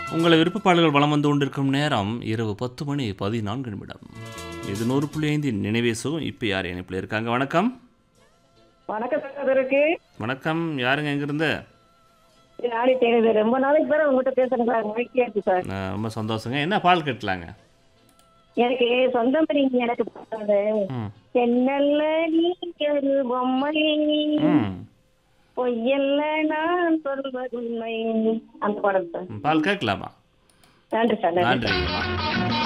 உங்களை விருப்ப பாடல்கள் வலம் வந்து கொண்டிருக்கும் நேரம் இரவு பத்து மணி பதினான்கு நிமிடம் இது நூறு புள்ளி ஐந்தின் நினைவே சுகம் இப்போ யார் இணைப்பில் இருக்காங்க வணக்கம் வணக்கம் சகோதரருக்கு வணக்கம் யாருங்க எங்கிருந்து நாளை தெரியுது ரொம்ப நாளைக்கு பிறகு உங்ககிட்ட பேசுறேன் சார் மகிழ்ச்சியா இருக்கு சார் அஹ், ரொம்ப சந்தோஷங்க என்ன பால் கட்டலாங்க எனக்கு சொந்தம் நீங்க எனக்கு பார்த்தது ம் என்னல்ல நீ ஒரு பொம்மை ம் பொய்யல்ல நான் சொல்வது உண்மை அந்த படம் சார் ம், பால் கேட்கலாமா நன்றி சார் நன்றி நன்றிங்கம்மா